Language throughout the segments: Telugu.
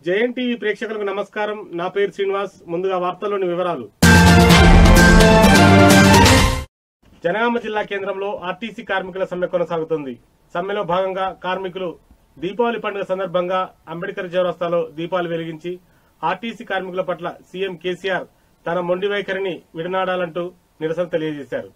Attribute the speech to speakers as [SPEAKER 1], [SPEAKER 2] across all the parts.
[SPEAKER 1] జేఎన్ టీవీ ప్రేక్షకులకు నమస్కారం నా పేరు శ్రీనివాస్ ముందుగా వార్తల్లోని వివరాలు జనగామ జిల్లా కేంద్రంలో ఆర్టీసీ కార్మికుల సమ్మె కొనసాగుతుంది సమ్మెలో భాగంగా కార్మికులు దీపావళి పండుగ సందర్భంగా అంబేద్కర్ చౌరస్తాలో దీపాలు వెలిగించి ఆర్టీసీ కార్మికుల పట్ల సీఎం కేసీఆర్ తన మొండి వైఖరిని విడనాడాలంటూ నిరసన తెలియజేశారు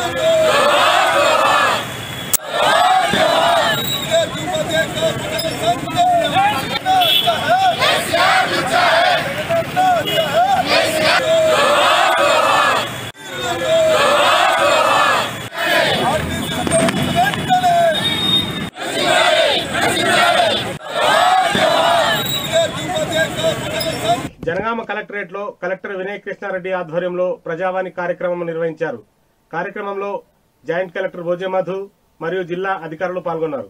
[SPEAKER 1] జనగామ కలెక్టరేట్ లో కలెక్టర్ వినయ్ కృష్ణారెడ్డి ఆధ్వర్యంలో ప్రజావాణి కార్యక్రమం నిర్వహించారు కార్యక్రమంలో జాయింట్ కలెక్టర్ భోజే మధు మరియు జిల్లా అధికారులు పాల్గొన్నారు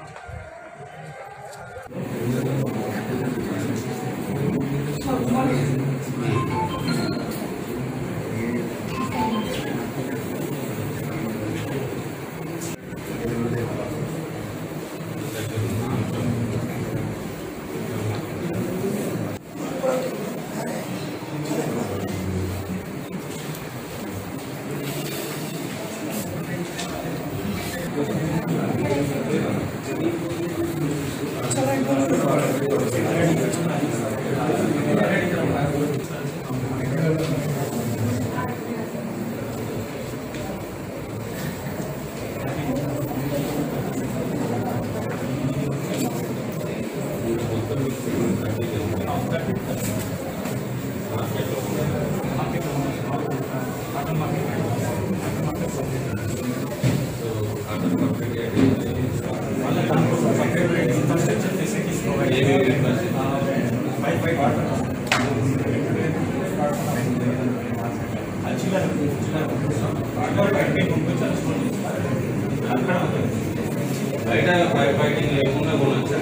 [SPEAKER 2] బయట ఫైటింగ్ లేకుండా కొనొచ్చు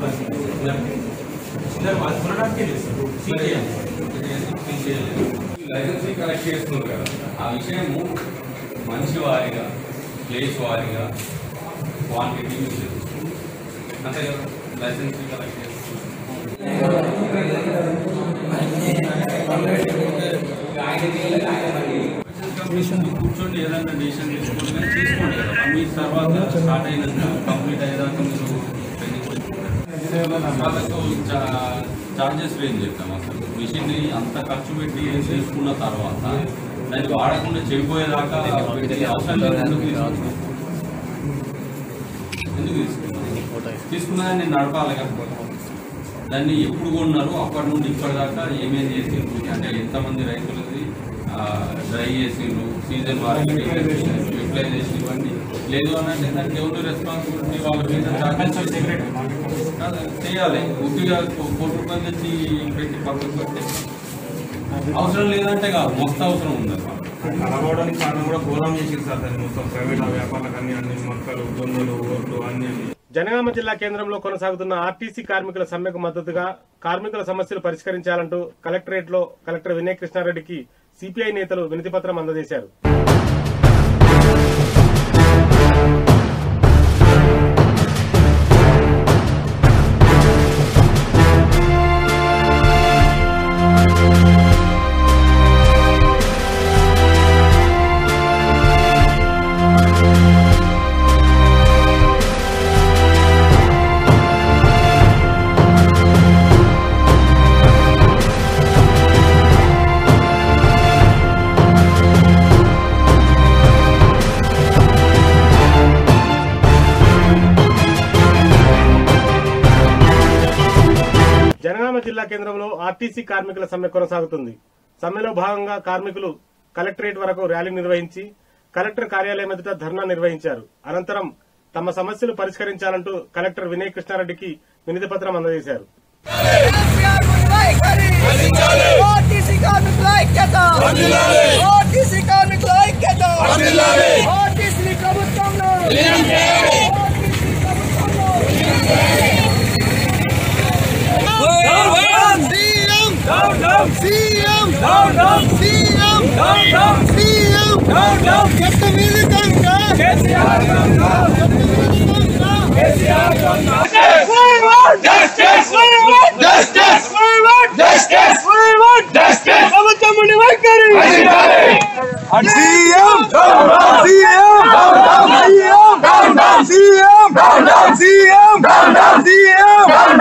[SPEAKER 2] లైసెన్స్ కలెక్ట్ చేస్తున్నారు కదా ఆ విషయము మనిషి వారిగా ప్లేస్ వారిగా క్వాంటిటీ అంతే కదా లైసెన్స్ కలెక్ట్ చేస్తున్నారు కూర్చోండి ఏదైనా డిసిషన్ తీసుకోండి కానీ తీసుకోండి కదా వన్ వీక్ తర్వాత స్టార్ట్ అయినాక కంప్లీట్ అయ్యేదాకా మీరు పెండింగ్ పెట్టుకుంటారు వాళ్ళకు చార్జెస్ రేంజ్ చేస్తాం అసలు మిషన్ ని అంత ఖర్చు పెట్టి తీసుకున్న తర్వాత దాన్ని వాడకుండా చెడిపోయేదాకా పెట్టి అవసరం లేదు ఎందుకు తీసుకుంటున్నాం? ఎందుకు తీసుకున్నాం తీసుకున్న దాన్ని నడపాలి కదా దాన్ని ఎప్పుడు కొన్నారు అప్పటి నుండి ఇప్పటిదాకా ఏమేమి చేసిండ్రు అంటే ఎంతమంది రైతులది డ్రై చేసిండ్రు సీజన్ వారికి యూటిలైజేషన్ ఇవ్వండి లేదు అని అంటే దానికి ఎవరు రెస్పాన్సిబిలిటీ వాళ్ళ మీద charges కాదు, చేయాలి ఉద్యోగ కోటి రూపాయలు తెచ్చి పెట్టి పక్కకు పెట్టి అవసరం లేదంటే కాదు మస్తు అవసరం ఉంది అసలు.
[SPEAKER 3] కలవడానికి కారణం కూడా గోదాం చేసింది సార్ దాన్ని మొత్తం ప్రైవేట్ వ్యాపారాలకు అన్ని అన్ని మొక్కలు జొన్నలు ఓట్లు అన్ని
[SPEAKER 1] జనగామ జిల్లా కేంద్రంలో కొనసాగుతున్న ఆర్టీసీ కార్మికుల సమ్మెకు మద్దతుగా కార్మికుల సమస్యలు పరిష్కరించాలంటూ కలెక్టరేట్ లో కలెక్టర్ వినయ్ కృష్ణారెడ్డికి సిపిఐ నేతలు వినతి పత్రం అందజేశారు జనగామ జిల్లా కేంద్రంలో ఆర్టీసీ కార్మికుల సమ్మె కొనసాగుతుంది సమ్మెలో భాగంగా కార్మికులు కలెక్టరేట్ వరకు ర్యాలీ నిర్వహించి కలెక్టర్ కార్యాలయం ఎదుట ధర్నా నిర్వహించారు అనంతరం తమ సమస్యలు పరిష్కరించాలంటూ కలెక్టర్ వినయ్ కృష్ణారెడ్డికి వినతి పత్రం అందజేశారు
[SPEAKER 4] ఓటీసీ కార్మికుల ఐక్యత ఓటీసీ కార్మికుల ఐక్యత ఓటీసీ ప్రభుత్వంలో సీఎం సీఎం సీఎం సీఎం చెత్త మీద Justice! Justice!
[SPEAKER 5] CM CM CM CM CM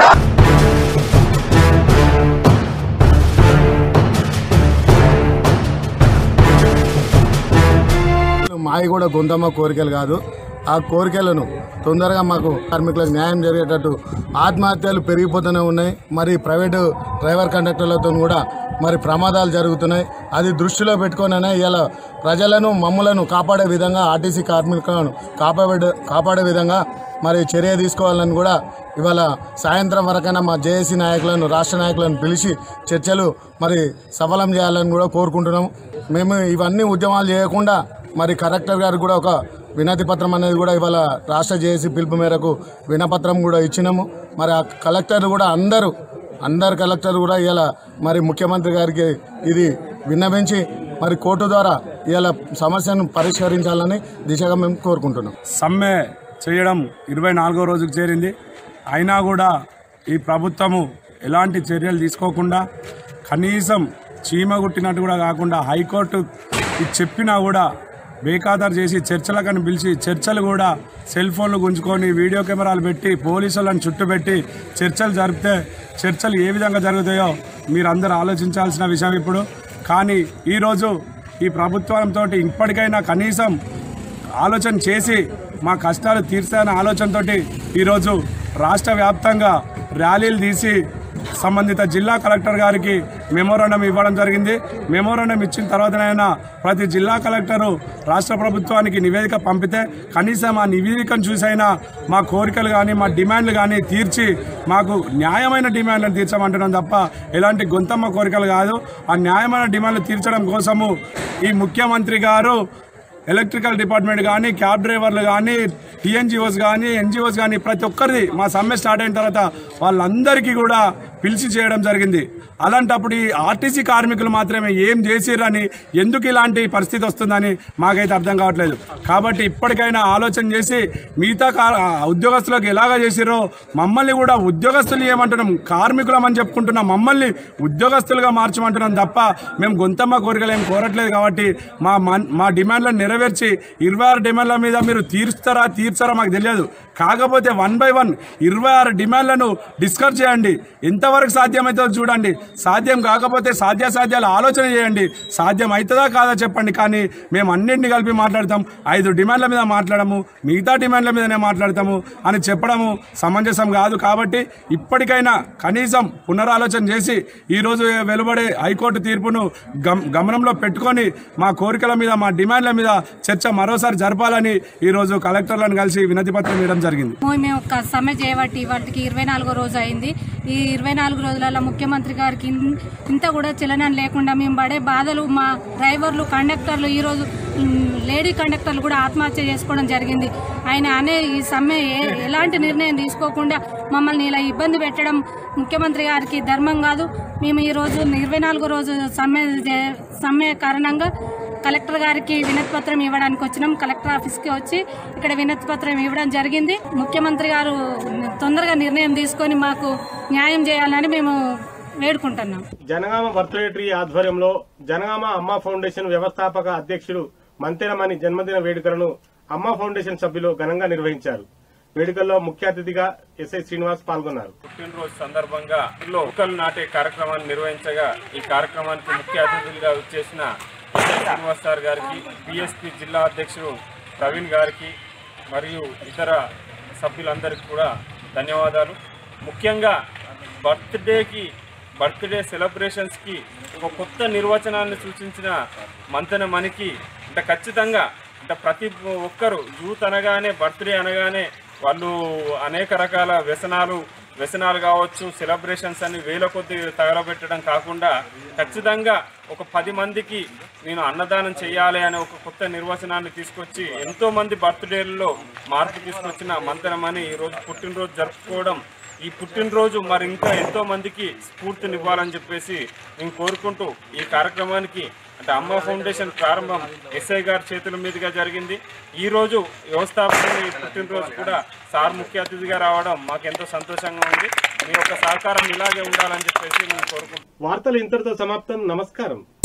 [SPEAKER 6] మావి కూడా గొంతమ్మ కోరికలు కాదు ఆ కోరికలను తొందరగా మాకు కార్మికులకు న్యాయం జరిగేటట్టు ఆత్మహత్యలు పెరిగిపోతూనే ఉన్నాయి మరి ప్రైవేటు డ్రైవర్ కండక్టర్లతో కూడా మరి ప్రమాదాలు జరుగుతున్నాయి అది దృష్టిలో పెట్టుకొననే ఇలా ప్రజలను మమ్ములను కాపాడే విధంగా ఆర్టీసీ కార్మికులను కాపాడే కాపాడే విధంగా మరి చర్య తీసుకోవాలని కూడా ఇవాళ సాయంత్రం వరకైనా మా జేఏసీ నాయకులను రాష్ట్ర నాయకులను పిలిచి చర్చలు మరి సఫలం చేయాలని కూడా కోరుకుంటున్నాము మేము ఇవన్నీ ఉద్యమాలు చేయకుండా మరి కలెక్టర్ గారికి కూడా ఒక వినతి పత్రం అనేది కూడా ఇవాళ రాష్ట్ర జేఏసీ పిలుపు మేరకు వినపత్రం కూడా ఇచ్చినాము మరి ఆ కలెక్టర్ కూడా అందరూ అందరు కలెక్టర్ కూడా ఇలా మరి ముఖ్యమంత్రి గారికి ఇది విన్నవించి మరి కోర్టు ద్వారా ఇలా సమస్యను పరిష్కరించాలని దిశగా మేము కోరుకుంటున్నాం
[SPEAKER 7] సమ్మె చేయడం ఇరవై నాలుగో రోజుకు చేరింది అయినా కూడా ఈ ప్రభుత్వము ఎలాంటి చర్యలు తీసుకోకుండా కనీసం చీమ గుట్టినట్టు కూడా కాకుండా హైకోర్టు ఇది చెప్పినా కూడా బేఖాతరు చేసి చర్చలకని పిలిచి చర్చలు కూడా సెల్ ఫోన్లు గుంజుకొని వీడియో కెమెరాలు పెట్టి పోలీసులను చుట్టుపెట్టి చర్చలు జరిపితే చర్చలు ఏ విధంగా జరుగుతాయో మీరందరూ ఆలోచించాల్సిన విషయం ఇప్పుడు కానీ ఈరోజు ఈ ప్రభుత్వంతో ఇప్పటికైనా కనీసం ఆలోచన చేసి మా కష్టాలు తీర్చాలనే ఆలోచనతోటి ఈరోజు రాష్ట్ర వ్యాప్తంగా ర్యాలీలు తీసి సంబంధిత జిల్లా కలెక్టర్ గారికి మెమోరాండం ఇవ్వడం జరిగింది మెమోరాండం ఇచ్చిన తర్వాతనైనా ప్రతి జిల్లా కలెక్టరు రాష్ట్ర ప్రభుత్వానికి నివేదిక పంపితే కనీసం ఆ నివేదికను చూసైనా మా కోరికలు కానీ మా డిమాండ్లు కానీ తీర్చి మాకు న్యాయమైన డిమాండ్లను తీర్చమంటున్నాం తప్ప ఎలాంటి గొంతమ్మ కోరికలు కాదు ఆ న్యాయమైన డిమాండ్లు తీర్చడం కోసము ఈ ముఖ్యమంత్రి గారు ఎలక్ట్రికల్ డిపార్ట్మెంట్ కానీ క్యాబ్ డ్రైవర్లు కానీ టీఎన్జిఓస్ కానీ ఎన్జిఓస్ కానీ ప్రతి ఒక్కరిది మా సమ్మె స్టార్ట్ అయిన తర్వాత వాళ్ళందరికీ కూడా పిలిచి చేయడం జరిగింది అలాంటప్పుడు ఈ ఆర్టీసీ కార్మికులు మాత్రమే ఏం చేసిరని ఎందుకు ఇలాంటి పరిస్థితి వస్తుందని మాకైతే అర్థం కావట్లేదు కాబట్టి ఇప్పటికైనా ఆలోచన చేసి మిగతా కా- ఆ ఉద్యోగస్తులకు ఎలాగ చేసిరో మమ్మల్ని కూడా ఉద్యోగస్తులు ఏమంటున్నాం కార్మికులమని చెప్పుకుంటున్నాం మమ్మల్ని ఉద్యోగస్తులుగా మార్చమంటున్నాం తప్ప మేము గొంతమ్మ కోరికలు ఏం కోరట్లేదు కాబట్టి మా మన్- మా డిమాండ్లను నెరవేర్చి ఇరవై ఆరు డిమాండ్ల మీద మీరు తీరుస్తారా తీర్చారా మాకు తెలియదు కాకపోతే వన్ బై వన్ ఇరవై ఆరు డిమాండ్లను డిస్కస్ చేయండి ఎంతవరకు సాధ్యమవుతుందో చూడండి సాధ్యం కాకపోతే సాధ్యాసాధ్యాలు ఆలోచన చేయండి సాధ్యం అవుతుందా కాదా చెప్పండి కానీ మేము అన్నింటినీ కలిపి మాట్లాడతాం ఐదు డిమాండ్ల మీద మాట్లాడము మిగతా డిమాండ్ల మీదనే మాట్లాడతాము అని చెప్పడము సమంజసం కాదు కాబట్టి ఇప్పటికైనా కనీసం పునరాలోచన చేసి ఈరోజు వెలువడే హైకోర్టు తీర్పును గమ్ గమనంలో పెట్టుకొని మా కోరికల మీద మా డిమాండ్ల మీద చర్చ మరోసారి జరపాలని ఈరోజు కలెక్టర్లను కలిసి వినతి పత్రం ఇవ్వడం జరిగింది
[SPEAKER 8] మేము ఒక సమ్మె చేయబట్టి వాటికి ఇరవై నాలుగో రోజు అయింది ఈ ఇరవై నాలుగు రోజులలో ముఖ్యమంత్రి గారికి ఇన్- ఇంత కూడా చలనం లేకుండా మేము పడే బాధలు మా డ్రైవర్లు కండక్టర్లు ఈరోజు ఉమ్, లేడీ కండక్టర్లు కూడా ఆత్మహత్య చేసుకోవడం జరిగింది ఆయన అనే ఈ సమ్మె ఏ- ఎలాంటి నిర్ణయం తీసుకోకుండా మమ్మల్ని ఇలా ఇబ్బంది పెట్టడం ముఖ్యమంత్రి గారికి ధర్మం కాదు మేము ఈ రోజు ఇరవై నాలుగో రోజు సమ్మె చే- సమ్మె కారణంగా కలెక్టర్ గారికి వినతి పత్రం ఇవ్వడానికి వచ్చినాం కలెక్టర్ ఆఫీస్కి వచ్చి ఇక్కడ వినతి పత్రం ఇవ్వడం జరిగింది ముఖ్యమంత్రి గారు తొందరగా నిర్ణయం తీసుకొని మాకు న్యాయం చేయాలని మేము వేడుకుంటున్నాం
[SPEAKER 1] జనగామ బర్త్డే ట్రీ ఆధ్వర్యంలో జనగామ అమ్మ ఫౌండేషన్ వ్యవస్థాపక అధ్యక్షుడు మంతెనమణి జన్మదిన వేడుకలను అమ్మ ఫౌండేషన్ సభ్యులు ఘనంగా నిర్వహించారు వేడుకల్లో ముఖ్య అతిథిగా ఎస్ఐ శ్రీనివాస్ పాల్గొన్నారు
[SPEAKER 3] పుట్టినరోజు సందర్భంగా మొక్కలు నాటే కార్యక్రమాన్ని నిర్వహించగా ఈ కార్యక్రమానికి ముఖ్య అతిథులుగా వచ్చేసిన శ్రీనివాస్ సార్ గారికి బిఎస్పీ జిల్లా అధ్యక్షుడు ప్రవీణ్ గారికి మరియు ఇతర సభ్యులందరికీ కూడా ధన్యవాదాలు ముఖ్యంగా బర్త్డేకి బర్త్డే సెలబ్రేషన్స్కి ఒక కొత్త నిర్వచనాన్ని సూచించిన మంతెన మనకి అంటే ఖచ్చితంగా అంటే ప్రతి ఒక్కరు యూత్ అనగానే బర్త్డే అనగానే వాళ్ళు అనేక రకాల వ్యసనాలు వ్యసనాలు కావచ్చు సెలబ్రేషన్స్ అని వేల కొద్ది తగలబెట్టడం కాకుండా ఖచ్చితంగా ఒక పది మందికి నేను అన్నదానం చేయాలి అనే ఒక కొత్త నిర్వచనాన్ని తీసుకొచ్చి ఎంతో మంది బర్త్డేలలో మార్పు తీసుకొచ్చిన మంతనమని ఈరోజు పుట్టినరోజు జరుపుకోవడం ఈ పుట్టినరోజు మరి ఇంకా ఎంతో మందికి స్ఫూర్తినివ్వాలని చెప్పేసి నేను కోరుకుంటూ ఈ కార్యక్రమానికి అంటే అమ్మ ఫౌండేషన్ ప్రారంభం ఎస్ఐ గారి చేతుల మీదుగా జరిగింది ఈ రోజు వ్యవస్థాపకుని పుట్టినరోజు కూడా సార్ ముఖ్య అతిథిగా రావడం మాకు ఎంతో సంతోషంగా ఉంది మీ యొక్క సహకారం ఇలాగే ఉండాలని చెప్పేసి నేను కోరుకుంటున్నాను
[SPEAKER 1] వార్తలు ఇంతటితో సమాప్తం నమస్కారం